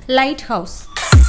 light house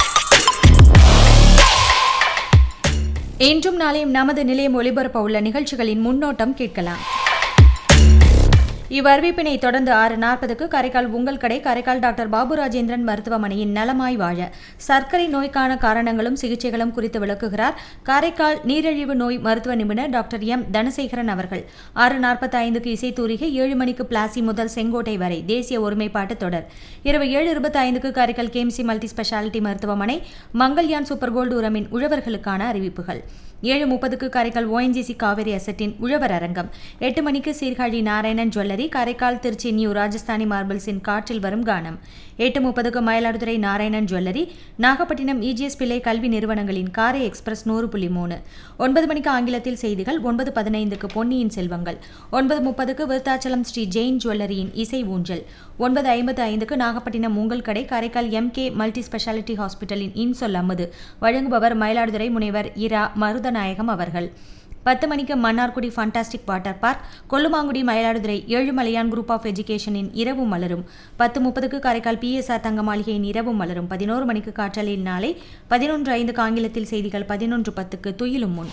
இன்றும் நாளையும் நமது நிலையம் ஒளிபரப்ப உள்ள நிகழ்ச்சிகளின் முன்னோட்டம் கேட்கலாம் இவ்வறிவிப்பினை தொடர்ந்து ஆறு நாற்பதுக்கு காரைக்கால் உங்கள் கடை காரைக்கால் டாக்டர் பாபு ராஜேந்திரன் மருத்துவமனையின் நலமாய் வாழ சர்க்கரை நோய்க்கான காரணங்களும் சிகிச்சைகளும் குறித்து விளக்குகிறார் காரைக்கால் நீரிழிவு நோய் மருத்துவ நிபுணர் டாக்டர் எம் தனசேகரன் அவர்கள் ஆறு நாற்பத்தி ஐந்துக்கு இசைத்தூரிகை ஏழு மணிக்கு பிளாசி முதல் செங்கோட்டை வரை தேசிய ஒருமைப்பாட்டு தொடர் இரவு ஏழு இருபத்தி ஐந்துக்கு காரைக்கால் கேஎம்சி மல்டி ஸ்பெஷாலிட்டி மருத்துவமனை மங்கள்யான் சூப்பர் கோல்டு உரமின் உழவர்களுக்கான அறிவிப்புகள் ஏழு முப்பதுக்கு காரைக்கால் ஓஎன்ஜிசி காவேரி அசட்டின் உழவர் அரங்கம் எட்டு மணிக்கு சீர்காழி நாராயணன் ஜுவல்லரி காரைக்கால் திருச்சி நியூ ராஜஸ்தானி மார்பிள்ஸின் காற்றில் வரும் கானம் எட்டு முப்பதுக்கு மயிலாடுதுறை நாராயணன் ஜுவல்லரி நாகப்பட்டினம் இஜிஎஸ் பிள்ளை கல்வி நிறுவனங்களின் காரை எக்ஸ்பிரஸ் நூறு புள்ளி மூணு ஒன்பது மணிக்கு ஆங்கிலத்தில் செய்திகள் ஒன்பது பதினைந்துக்கு பொன்னியின் செல்வங்கள் ஒன்பது முப்பதுக்கு விருத்தாச்சலம் ஸ்ரீ ஜெயின் ஜுவல்லரியின் இசை ஊஞ்சல் ஒன்பது ஐம்பது ஐந்துக்கு நாகப்பட்டினம் உங்கள் கடை காரைக்கால் எம்கே மல்டி ஸ்பெஷாலிட்டி ஹாஸ்பிட்டலின் இன்சொல் அம்மது வழங்குபவர் மயிலாடுதுறை முனைவர் இரா மருதநாயகம் அவர்கள் பத்து மணிக்கு Mannargudi fantastic water park Kollumangudi Mayiladuthurai Ezhumalaiyan group of எஜுகேஷனின் இரவு மலரும் பத்து முப்பதுக்கு காரைக்கால் பிஎஸ்ஆர் தங்க மாளிகையின் இரவு மலரும் பதினோரு மணிக்கு காற்றலில் நாளை பதினொன்று ஐந்துக்கு ஆங்கிலத்தில் செய்திகள் பதினொன்று பத்துக்கு துயிலும் முன்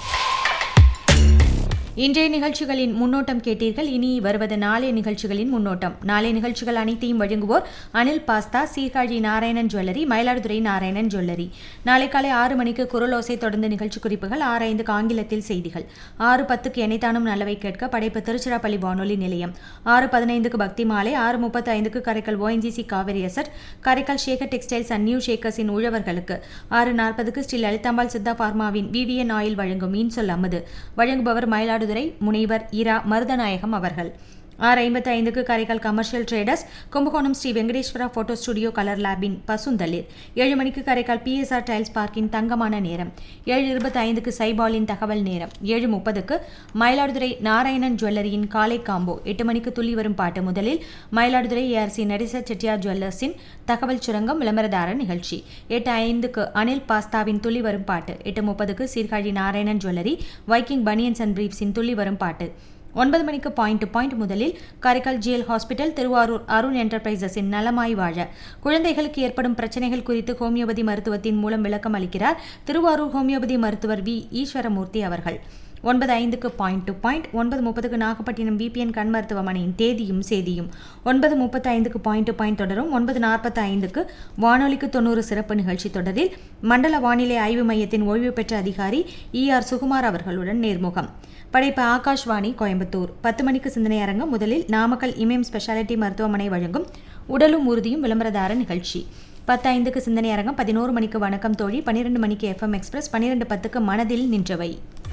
இன்றைய நிகழ்ச்சிகளின் முன்னோட்டம் கேட்டீர்கள் இனி வருவது நாளைய நிகழ்ச்சிகளின் முன்னோட்டம் நாளைய நிகழ்ச்சிகள் அனைத்தையும் வழங்குவோர் Anil pasta Sirkazhi Narayanan jewellery Mayiladuthurai Narayanan jewellery நாளை காலை ஆறு மணிக்கு குரலோசை தொடர்ந்து நிகழ்ச்சி குறிப்புகள் ஆறு ஐந்துக்கு ஆங்கிலத்தில் செய்திகள் ஆறு பத்துக்கு எனைத்தானும் நல்லவை கேட்க படைப்பு திருச்சிராப்பள்ளி வானொலி நிலையம் ஆறு பதினைந்துக்கு பக்தி மாலை ஆறு முப்பத்தி ஐந்துக்கு Karaikal ONGC Kaveri asset Karaikal Shekar textiles and new ஷேக்கர்ஸின் உழவர்களுக்கு ஆறு நாற்பதுக்கு ஸ்ரீ லலிதாம்பாள் சித்தா பார்மாவின் விவிஎன் ஆயில் வழங்கும் மீன் சொல் அமுது வழங்குபவர் மயிலாடுதுறை முனைவர் இரா மருதநாயகம் அவர்கள் ஆறு ஐம்பத்தி ஐந்துக்கு Karaikal commercial traders Kumbakonam Sri Venkateswara photo studio colour லேபின் பசுந்தளிர் ஏழு மணிக்கு காரைக்கால் பிஎஸ்ஆர் டைல்ஸ் பார்க்கின் தங்கமான நேரம் ஏழு இருபத்தி ஐந்துக்கு சைபாலின் தகவல் நேரம் ஏழு முப்பதுக்கு மயிலாடுதுறை நாராயணன் ஜுவல்லரியின் காலை காம்போ எட்டு மணிக்கு துள்ளி வரும் பாட்டு முதலில் மயிலாடுதுறை ஏஆர்சி நடேச செட்டியார் ஜுவல்லர்ஸின் தகவல் சுரங்கம் விளம்பரதார நிகழ்ச்சி எட்டு ஐந்துக்கு அனில் பாஸ்தாவின் துள்ளி வரும் பாட்டு எட்டு முப்பதுக்கு Sirkazhi Narayanan jewellery Viking banians and பிரீப்ஸின் துள்ளி வரும் பாட்டு ஒன்பது மணிக்கு பாயிண்ட் டு பாயிண்ட் முதலில் காரைக்கால் ஜிஎல் ஹாஸ்பிட்டல் திருவாரூர் அருண் என்டர்பிரைசஸின் நலமாய் வாழ குழந்தைகளுக்கு ஏற்படும் பிரச்சனைகள் குறித்து ஹோமியோபதி மருத்துவத்தின் மூலம் விளக்கம் அளிக்கிறார் திருவாரூர் ஹோமியோபதி மருத்துவர் வி ஈஸ்வரமூர்த்தி அவர்கள் ஒன்பது ஐந்துக்கு பாயிண்ட் டு பாயிண்ட் ஒன்பது முப்பதுக்கு நாகப்பட்டினம் பிபிஎன் கண் மருத்துவமனையின் தேதியும் சேதியும் ஒன்பது முப்பத்தி ஐந்துக்கு பாயிண்ட் டு பாயிண்ட் தொடரும் ஒன்பது நாற்பத்தி ஐந்துக்கு வானொலிக்கு தொண்ணூறு சிறப்பு நிகழ்ச்சி தொடரில் மண்டல வானிலை ஆய்வு மையத்தின் ஓய்வு பெற்ற அதிகாரி இ ஆர் சுகுமார் அவர்களுடன் நேர்முகம் படைப்பு ஆகாஷ்வாணி கோயம்புத்தூர் பத்து மணிக்கு சிந்தனை அரங்கம் முதலில் நாமக்கல் இமயம் ஸ்பெஷாலிட்டி மருத்துவமனை வழங்கும் உடலும் உறுதியும் விளம்பரதார நிகழ்ச்சி பத்து ஐந்துக்கு சிந்தனை அரங்கம் பதினோரு மணிக்கு வணக்கம் தோழி பன்னிரெண்டு மணிக்கு எஃப்எம் எக்ஸ்பிரஸ் பன்னிரெண்டு பத்துக்கு மனதில் நின்றவை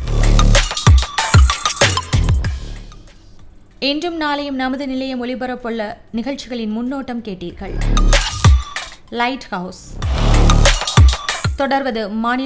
இன்றும் நாளையும் நமது நிலையம் ஒளிபரப்புள்ள நிகழ்ச்சிகளின் முன்னோட்டம் கேட்டீர்கள் லைட் ஹவுஸ் தொடர்வது மாநில